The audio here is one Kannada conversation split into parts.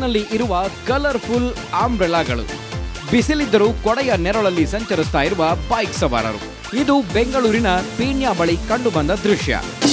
ಬಿಸಿಲಿನಲ್ಲಿ ಇರುವ ಕಲರ್ಫುಲ್ ಆಂಬ್ರೆಲಾಗಳು ಬಿಸಿಲಿದ್ದರೂ ಕೊಡೆಯ ನೆರಳಲ್ಲಿ ಸಂಚರಿಸ್ತಾ ಇರುವ ಬೈಕ್ ಸವಾರರು ಇದು ಬೆಂಗಳೂರಿನ ಪೀಣ್ಯ ಬಳಿ ಕಂಡುಬಂದ ದೃಶ್ಯ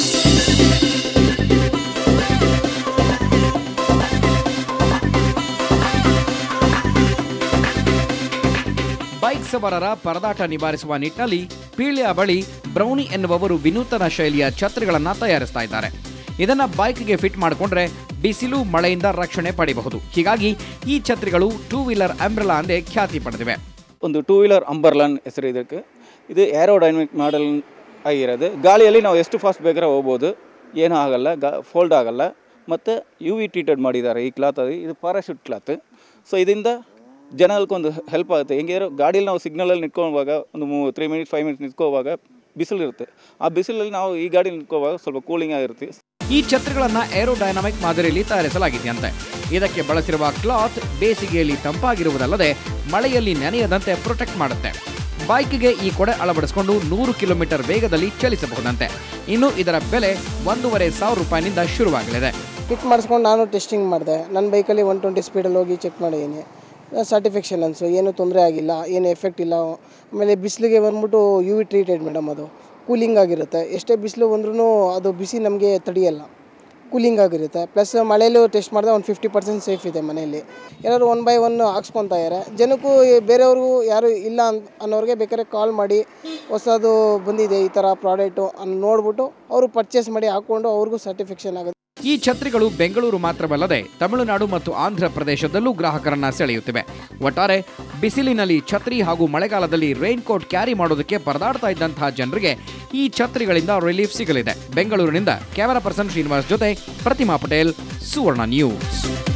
ಬೈಕ್ ಸವಾರರ ಪರದಾಟ ನಿವಾರಿಸುವ ನಿಟ್ಟಿನಲ್ಲಿ ಪೀಳ್ಯ ಬಳಿ ಬ್ರೌನಿ ಎನ್ನುವವರು ವಿನೂತನ ಶೈಲಿಯ ಛತ್ರಿಗಳನ್ನ ತಯಾರಿಸ್ತಾ ಇದ್ದಾರೆ ಇದನ್ನ ಬೈಕ್ಗೆ ಫಿಟ್ ಮಾಡಿಕೊಂಡ್ರೆ ಬಿಸಿಲು ಮಳೆಯಿಂದ ರಕ್ಷಣೆ ಪಡೆಯಬಹುದು ಹೀಗಾಗಿ ಈ ಛತ್ರಿಗಳು ಟೂ ವೀಲರ್ ಅಂಬ್ರೆಲಾ ಎಂದೇ ಖ್ಯಾತಿ ಪಡೆದಿವೆ ಒಂದು ಟೂ ವೀಲರ್ ಅಂಬರ್ಲನ್ ಹೆಸರು ಇದಕ್ಕೆ ಇದು ಏರೋಡೈನಮಿಕ್ ಮಾಡೆಲ್ ಆಗಿರೋದು ಗಾಳಿಯಲ್ಲಿ ನಾವು ಎಷ್ಟು ಫಾಸ್ಟ್ ಬೇಕಾದ್ರೆ ಹೋಗ್ಬೋದು ಏನೂ ಆಗಲ್ಲ ಗಾ ಫೋಲ್ಡ್ ಆಗಲ್ಲ ಮತ್ತು ಯು ವಿ ಟ್ರೀಟೆಡ್ ಮಾಡಿದ್ದಾರೆ ಈ ಕ್ಲಾತ್ ಅದು ಇದು ಪಾರಾಶೂಟ್ ಕ್ಲಾತ್ ಸೊ ಇದರಿಂದ ಜನಗಳಿಗೊಂದು ಹೆಲ್ಪ್ ಆಗುತ್ತೆ ಹೆಂಗಿರೋ ಗಾಡೀಲಿ ನಾವು ಸಿಗ್ನಲಲ್ಲಿ ನಿಂತ್ಕೊಳ್ಳುವಾಗ ಒಂದು ಮೂ ತ್ರೀ ಮಿನಿಟ್ಸ್ ಫೈವ್ ಮಿನಿಟ್ಸ್ ನಿಂತ್ಕೋವಾಗ ಬಿಸಿಲು ಇರುತ್ತೆ ಆ ಬಿಸಿಲಲ್ಲಿ ನಾವು ಈ ಗಾಡಿ ನಿಂತ್ಕೋವಾಗ ಸ್ವಲ್ಪ ಕೂಲಿಂಗ್ ಆಗಿರುತ್ತೆ ಈ ಛತ್ರಿಗಳನ್ನ ಏರೋಡೈನಮಿಕ್ ಮಾದರಿಯಲ್ಲಿ ತಯಾರಿಸಲಾಗಿದೆಯಂತೆ ಇದಕ್ಕೆ ಬಳಸಿರುವ ಕ್ಲಾತ್ ಬೇಸಿಗೆಯಲ್ಲಿ ತಂಪಾಗಿರುವುದಲ್ಲದೆ ಮಳೆಯಲ್ಲಿ ನೆನೆಯದಂತೆ ಪ್ರೊಟೆಕ್ಟ್ ಮಾಡುತ್ತೆ ಬೈಕ್ಗೆ ಈ ಕೊಡೆ ಅಳವಡಿಸಿಕೊಂಡು ನೂರು ಕಿಲೋಮೀಟರ್ ವೇಗದಲ್ಲಿ ಚಲಿಸಬಹುದಂತೆ ಇನ್ನು ಇದರ ಬೆಲೆ ಒಂದೂವರೆ ಸಾವಿರ ರೂಪಾಯಿನಿಂದ ಶುರುವಾಗಲಿದೆ ಫಿಟ್ ಮಾಡಿಸ್ಕೊಂಡು ನಾನು ಟೆಸ್ಟಿಂಗ್ ಮಾಡಿದೆ ನನ್ನ ಬೈಕಲ್ಲಿ ಒನ್ ಟ್ವೆಂಟಿ ಸ್ಪೀಡಲ್ಲಿ ಹೋಗಿ ಚೆಕ್ ಮಾಡಿದ್ದೀನಿ ಸರ್ಟಿಫಿಕೇಷನ್ ಅನ್ಸು ಏನೂ ತೊಂದರೆ ಆಗಿಲ್ಲ ಏನು ಎಫೆಕ್ಟ್ ಇಲ್ಲ ಆಮೇಲೆ ಬಿಸಿಲಿಗೆ ಬಂದ್ಬಿಟ್ಟು ಯು ವಿ ಟ್ರೀಟೆಡ್ ಮೇಡಮ್ ಅದು ಕೂಲಿಂಗ್ ಆಗಿರುತ್ತೆ ಎಷ್ಟೇ ಬಿಸಿಲು ಬಂದ್ರೂ ಅದು ಬಿಸಿ ನಮಗೆ ತಡೆಯಲ್ಲ ಕೂಲಿಂಗ್ ಆಗಿರುತ್ತೆ ಪ್ಲಸ್ ಮಳೆಯಲ್ಲೂ ಟೆಸ್ಟ್ ಮಾಡಿದ್ರೆ ಒಂದು ಫಿಫ್ಟಿ ಪರ್ಸೆಂಟ್ ಸೇಫ್ ಇದೆ ಮನೆಯಲ್ಲಿ ಎಲ್ಲರೂ ಒನ್ ಬೈ ಒನ್ ಹಾಕ್ಸ್ಕೊತಾ ಇದ್ದಾರೆ ಜನಕ್ಕೂ ಈ ಬೇರೆಯವ್ರಿಗೂ ಯಾರು ಇಲ್ಲ ಅನ್ ಅನ್ನೋರಿಗೆ ಬೇಕಾದ್ರೆ ಕಾಲ್ ಮಾಡಿ ಹೊಸದು ಬಂದಿದೆ ಈ ಥರ ಪ್ರಾಡಕ್ಟು ಅನ್ನು ನೋಡ್ಬಿಟ್ಟು ಅವರು ಪರ್ಚೇಸ್ ಮಾಡಿ ಹಾಕ್ಕೊಂಡು ಅವ್ರಿಗೂ ಸರ್ಟಿಫಿಕೇಷನ್ ಆಗುತ್ತೆ ಈ ಛತ್ರಿಗಳು ಬೆಂಗಳೂರು ಮಾತ್ರವಲ್ಲದೆ ತಮಿಳುನಾಡು ಮತ್ತು ಆಂಧ್ರ ಪ್ರದೇಶದಲ್ಲೂ ಗ್ರಾಹಕರನ್ನ ಸೆಳೆಯುತ್ತಿವೆ ಒಟ್ಟಾರೆ ಬಿಸಿಲಿನಲ್ಲಿ ಛತ್ರಿ ಹಾಗೂ ಮಳೆಗಾಲದಲ್ಲಿ ರೈನ್ ಕೋಟ್ ಕ್ಯಾರಿ ಮಾಡೋದಕ್ಕೆ ಪರದಾಡ್ತಾ ಇದ್ದಂತಹ ಜನರಿಗೆ ಈ ಛತ್ರಿಗಳಿಂದ ರಿಲೀಫ್ ಸಿಗಲಿದೆ ಬೆಂಗಳೂರಿನಿಂದ ಕ್ಯಾಮರಾ ಪರ್ಸನ್ ಶ್ರೀನಿವಾಸ್ ಜೊತೆ ಪ್ರತಿಮಾ ಪಟೇಲ್ ಸುವರ್ಣ ನ್ಯೂಸ್